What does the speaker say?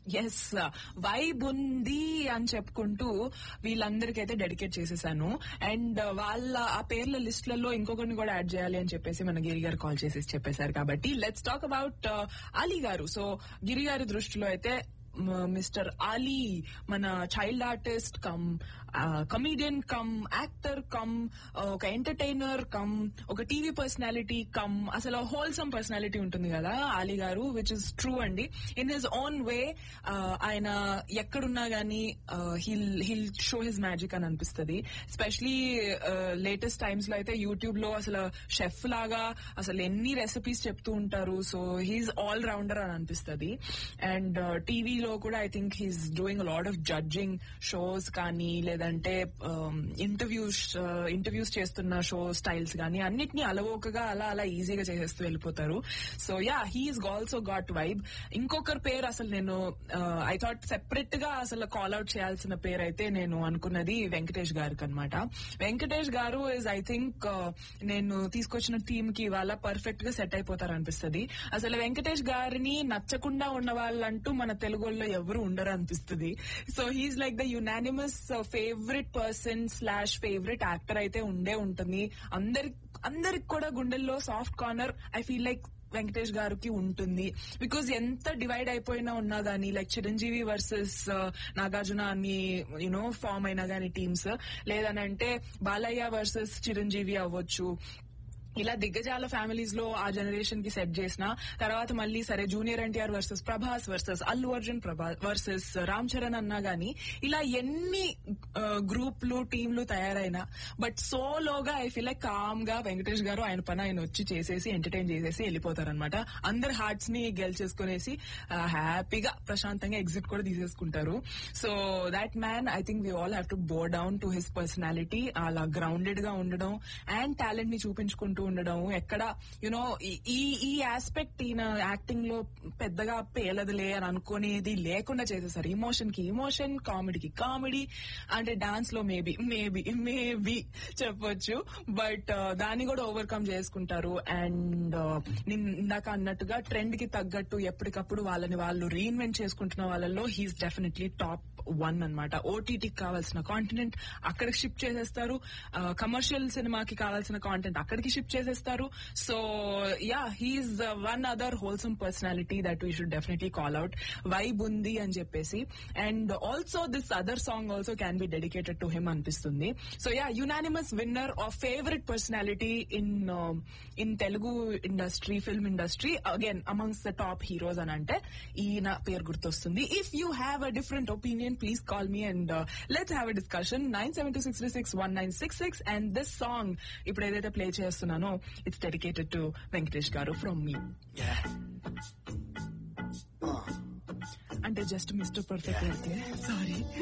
yes vibe ఉంది అని చెప్పుకుంటూ వీళ్ళందరికైతే డెడికేట్ చేసేసాను అండ్ వాళ్ళ ఆ పేర్ల లిస్ట్లలో ఇంకొకరిని కూడా యాడ్ చేయాలి అని చెప్పేసి మన గిరి గారు కాల్ చేసి చెప్పేశారు కాబట్టి లెట్స్ టాక్ అబౌట్ అలీ గారు సో గిరి గారి దృష్టిలో అయితే మిస్టర్ అలీ మన child artist cum comedian cum actor cum ఒక ఎంటర్టైనర్ కమ్ ఒక టీవీ పర్సనాలిటీ కమ్ అసలు హోల్సమ్ పర్సనాలిటీ ఉంటుంది కదా Ali garu which is true అండి ఇన్ హిజ్ ఓన్ వే ఆయన ఎక్కడున్నా గానీ he'll he'll show his magic అని అనిపిస్తుంది ఎస్పెషలీ లేటెస్ట్ టైమ్స్ లో అయితే యూట్యూబ్ లో అసలు షెఫ్ లాగా అసలు ఎన్ని రెసిపీస్ చెప్తూ ఉంటారు సో హీఈస్ ఆల్ రౌండర్ అని అనిపిస్తుంది అండ్ టీవీలో కూడా I think he's doing lot of judging shows కానీ లేదంటే ఇంటర్వ్యూస్ ఇంటర్వ్యూస్ చేస్తున్న షో స్టైల్స్ కానీ అన్నిటినీ అలవోకగా అలా అలా ఈజీగా చేసేస్తూ వెళ్ళిపోతారు so yeah he's also got vibe ఇంకొకరి పేరు అసలు నేను ఐ థాట్ సెపరేట్ గా అసలు కాల్ అవుట్ చేయాల్సిన పేరు అయితే నేను అనుకున్నది వెంకటేష్ గారికి అనమాట వెంకటేష్ గారు ఇస్ ఐ థింక్ నేను తీసుకొచ్చిన టీమ్ కి ఇవాళ పర్ఫెక్ట్ గా సెట్ అయిపోతారు అనిపిస్తుంది అసలు వెంకటేష్ గారిని నచ్చకుండా ఉన్న వాళ్ళంటూ మన తెలుగులో ఎవరు ఉండరు అనిపిస్తుంది so he's like the unanimous favourite person slash favourite actor అయితే ఉండే ఉంటుంది అందరి అందరికి కూడా గుండెల్లో soft corner I feel like Venkatesh గారికి ఉంటుంది బికాజ్ ఎంత డివైడ్ అయిపోయినా ఉన్నా గానీ లైక్ చిరంజీవి వర్సెస్ నాగార్జున అని యునో ఫామ్ అయినా గానీ టీమ్స్ లేదనంటే బాలయ్య వర్సెస్ చిరంజీవి అవ్వచ్చు ఇలా దిగ్గజాల ఫ్యామిలీస్ లో ఆ జనరేషన్ కి సెట్ చేసిన తర్వాత మళ్ళీ సరే junior NTR versus Prabhas versus Allu Arjun Prabha versus Ram Charan అన్నా గానీ ఇలా ఎన్ని గ్రూప్లు టీంలు తయారైనా బట్ సోలోగా ఐ ఫీల్ లైక్ కామ్ గా వెంకటేష్ గారు ఆయన పని ఆయన వచ్చి చేసేసి ఎంటర్టైన్ చేసేసి వెళ్ళిపోతారనమాట అందరి హార్ట్స్ ని గెలిచేసుకునేసి హ్యాపీగా ప్రశాంతంగా ఎగ్జిట్ కూడా తీసేసుకుంటారు so that man I think we all have to bow down to his personality అలా గ్రౌండెడ్ గా ఉండడం అండ్ టాలెంట్ ని చూపించుకుంటూ ఉండడం ఎక్కడ యునో ఈ ఈ ఆస్పెక్ట్ ఈయన యాక్టింగ్ లో పెద్దగా పేలదులే అని అనుకునేది లేకుండా చేసేసారు ఇమోషన్ కి ఇమోషన్ కామెడీకి కామెడీ అంటే డాన్స్ లో మేబీ మేబీ మేబీ చెప్పొచ్చు బట్ దాన్ని కూడా ఓవర్కమ్ చేసుకుంటారు అండ్ ఇందాక అన్నట్టుగా ట్రెండ్ కి తగ్గట్టు ఎప్పటికప్పుడు వాళ్ళని వాళ్ళు రీఇన్వెంట్ చేసుకుంటున్న వాళ్ళలో హీస్ డెఫినెట్లీ టాప్ వన్ అనమాట ఓటీటీకి కావాల్సిన కాంటెంట్ అక్కడికి షిఫ్ట్ చేసేస్తారు కమర్షియల్ సినిమాకి కావాల్సిన కాంటెంట్ అక్కడికి షిఫ్ట్ చేసేస్తారు so yeah he's one other wholesome personality that we should definitely call out vibe ఉంది అని చెప్పేసి and also this other song also can be dedicated to him అనిపిస్తుంది so yeah unanimous winner of favourite personality in in Telugu industry film industry again amongst the top heroes అని అంటే ఈయన పేరు గుర్తొస్తుంది if you have a different opinion please call me and let's have a discussion nine seven two six three six one nine six six and this song ఇప్పుడు ఏదైతే play చేస్తున్నానో it's dedicated to Venkatesh గారు from మీ అంటే just mister perfect అయితే sorry